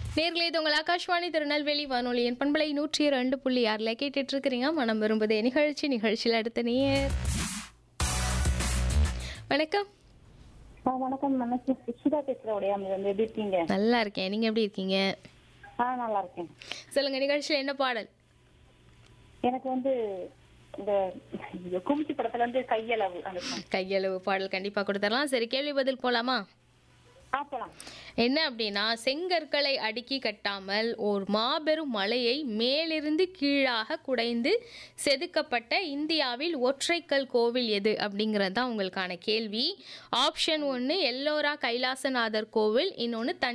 நேர்களே இது உங்கள் ஆகாஷ்வாணி திருநெல்வேலி வானொலியின் பண்பலை நூற்றி ரெண்டு புள்ளி ஆறில் கேட்டுட்டு இருக்கிறீங்க மனம் விரும்புதே நிகழ்ச்சி நிகழ்ச்சியில் அடுத்த நேர் வணக்கம் ஆ வணக்கம் மனசு சுஷிதா பேசுறேன் உடையாமல் வந்து எப்படி இருக்கீங்க நல்லா இருக்கேன் நீங்க எப்படி இருக்கீங்க ஆ நல்லா இருக்கேன் சொல்லுங்க நிகழ்ச்சியில் என்ன பாடல் எனக்கு வந்து இந்த இந்த கும்சி படத்துல இருந்து கையளவு அந்த song. கையளவு பாடல் கண்டிப்பா கொடுத்துடலாம் சரி கேள்வி பதில் போலாமா ஆ போலாம் என்ன அப்படின்னா செங்கற்களை அடுக்கி கட்டாமல் ஒரு மாபெரும் மலையை மேலிருந்து கீழாக குடைந்து செதுக்கப்பட்ட இந்தியாவில் ஒற்றைக்கல் கோவில் எது அப்படிங்கிறது தான் உங்களுக்கான கேள்வி ஆப்ஷன் ஒன்று எல்லோரா கைலாசநாதர் கோவில் இன்னொன்று